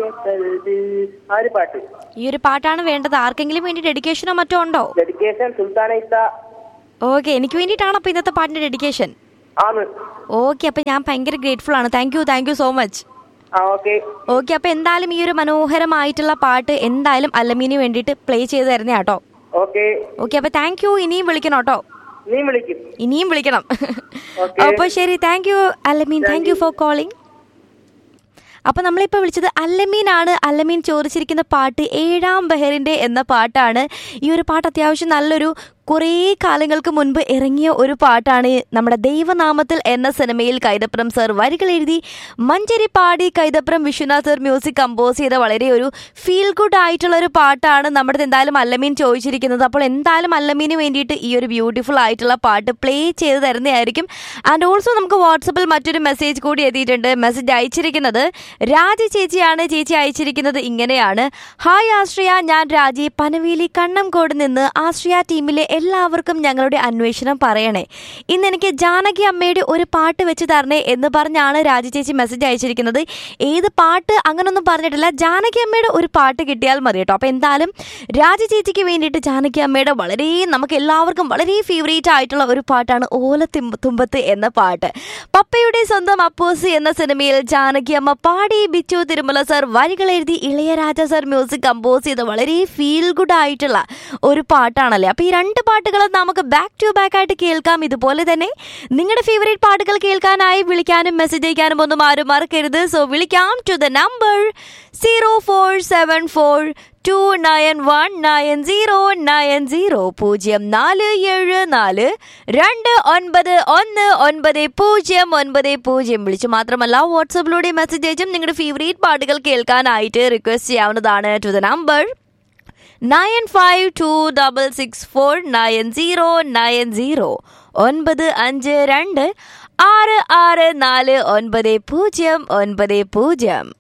കൽബിൽ ആ ഒരു പാട്ട് ഈ ഒരു പാട്ടാണ് വേണ്ടത് ആർക്കെങ്കിലും വേണ്ടി ഡെഡിക്കേഷനോ മറ്റോ ഉണ്ടോ ഡെഡിക്കേഷൻ സുൽത്താന ഇത്ത ഓക്കെ എനിക്ക് വേണ്ടിയിട്ടാണ് അപ്പോൾ ഇന്നത്തെ പാട്ടിന്റെ ഡെഡിക്കേഷൻ ആണ് ഓക്കെ അപ്പോൾ ഞാൻ ഭയങ്കര ഗ്രേറ്റ്ഫുൾ ആണ് thank you thank you so much ആ ഓക്കെ ഓക്കെ അപ്പോൾ എന്തായാലും ഈ ഒരു മനോഹരമായിട്ടുള്ള പാട്ട് എന്തായാലും അല്ലമീന് വേണ്ടിയിട്ട് പ്ലേ ചെയ്ത് തരുന്നേ കേട്ടോ ഓക്കെ ഓക്കെ അപ്പോൾ താങ്ക് യു ഇനിയും വിളിക്കണം കേട്ടോ നീ വിളിക്കും ഇനിയും വിളിക്കണം Okay. അപ്പോൾ ശരി thank you Alameen thank you for calling അപ്പൊ നമ്മളിപ്പോൾ വിളിച്ചത് അല്ലമീനാണ് അല്ലമീൻ ചോദിച്ചിരിക്കുന്ന പാട്ട് ഏഴാം ബഹറിന്റെ എന്ന പാട്ടാണ് ഈ ഒരു പാട്ട് അത്യാവശ്യം നല്ലൊരു കുറേ കാലങ്ങൾക്ക് മുൻപ് ഇറങ്ങിയ ഒരു പാട്ടാണ് നമ്മുടെ ദൈവനാമത്തിൽ എന്ന സിനിമയിൽ കൈതപ്രം സർ വരികൾ എഴുതി മഞ്ചരി പാടി Kaithapram Viswanath sir music compose ചെയ്ത വളരെ ഒരു ഫീൽ ഗുഡ് ആയിട്ടുള്ള ഒരു പാട്ടാണ് നമ്മുടെ എന്തായാലും അല്ലമീൻ ചോദിച്ചിരിക്കുന്നത് അപ്പോൾ എന്തായാലും അല്ലമീന് വേണ്ടിയിട്ട് ഈ ഒരു ബ്യൂട്ടിഫുൾ ആയിട്ടുള്ള പാട്ട് പ്ലേ ചെയ്ത് തരുന്നതായിരിക്കും ആൻഡ് ഓൾസോ നമുക്ക് വാട്സപ്പിൽ മറ്റൊരു മെസ്സേജ് കൂടി എത്തിയിട്ടുണ്ട് മെസ്സേജ് അയച്ചിരിക്കുന്നത് രാജി ചേച്ചിയാണ് ചേച്ചി അയച്ചിരിക്കുന്നത് ഇങ്ങനെയാണ് ഹായ് ആശ്രിയ ഞാൻ രാജി പനവേലി കണ്ണംകോട് നിന്ന് ആശ്രിയ ടീമിലെ എല്ലാവർക്കും ഞങ്ങളുടെ അന്വേഷണം പറയണേ ഇന്ന് എനിക്ക് ജാനകി അമ്മയുടെ ഒരു പാട്ട് വെച്ച് തരണേ എന്ന് പറഞ്ഞാണ് രാജി ചേച്ചി മെസ്സേജ് അയച്ചിരിക്കുന്നത് ഏത് പാട്ട് അങ്ങനൊന്നും പറഞ്ഞിട്ടില്ല ജാനകി അമ്മയുടെ ഒരു പാട്ട് കിട്ടിയാൽ മതി കേട്ടോ അപ്പോൾ എന്തായാലും രാജി ചേച്ചിക്ക് വേണ്ടിയിട്ട് ജാനകി അമ്മയുടെ വളരെ നമുക്ക് എല്ലാവർക്കും വളരെ ഫേവറേറ്റ് ആയിട്ടുള്ള ഒരു പാട്ടാണ് ഓല തിമ്പ- തുമ്പത്ത് എന്ന പാട്ട് പപ്പയുടെ സ്വന്തം അപ്പോസി എന്ന സിനിമയിൽ ജാനകി അമ്മ പാടി ബിച്ചു തിരുമല സർ വരികൾ എഴുതി ഇളയരാജ സർ മ്യൂസിക് കമ്പോസ് ചെയ്ത വളരെ ഫീൽ ഗുഡ് ആയിട്ടുള്ള ഒരു പാട്ടാണല്ലേ അപ്പോൾ ഈ രണ്ട് പാട്ടുകൾ നമുക്ക് ബാക്ക് ടു ബാക്ക് ആയിട്ട് കേൾക്കാം ഇതുപോലെ തന്നെ നിങ്ങളുടെ ഫേവറേറ്റ് പാട്ടുകൾ കേൾക്കാനായി വിളിക്കാനും മെസ്സേജ് അയക്കാനും ഒന്നും ആരും മറക്കരുത് സോ വിളിക്കാം to the number zero four seven four two nine one nine zero nine zero പൂജ്യം നാല് ഏഴ് നാല് രണ്ട് ഒൻപത് ഒന്ന് ഒൻപത് പൂജ്യം ഒൻപത് പൂജ്യം വിളിച്ചു മാത്രമല്ല വാട്സപ്പിലൂടെ മെസ്സേജ് അയച്ചും നിങ്ങളുടെ ഫേവറേറ്റ് പാട്ടുകൾ കേൾക്കാനായിട്ട് റിക്വസ്റ്റ് ചെയ്യാവുന്നതാണ് to the number nine five two double six four nine zero nine zero ഒൻപത് അഞ്ച് രണ്ട് ആറ് ആറ് നാല് ഒൻപത് പൂജ്യം ഒൻപത് പൂജ്യം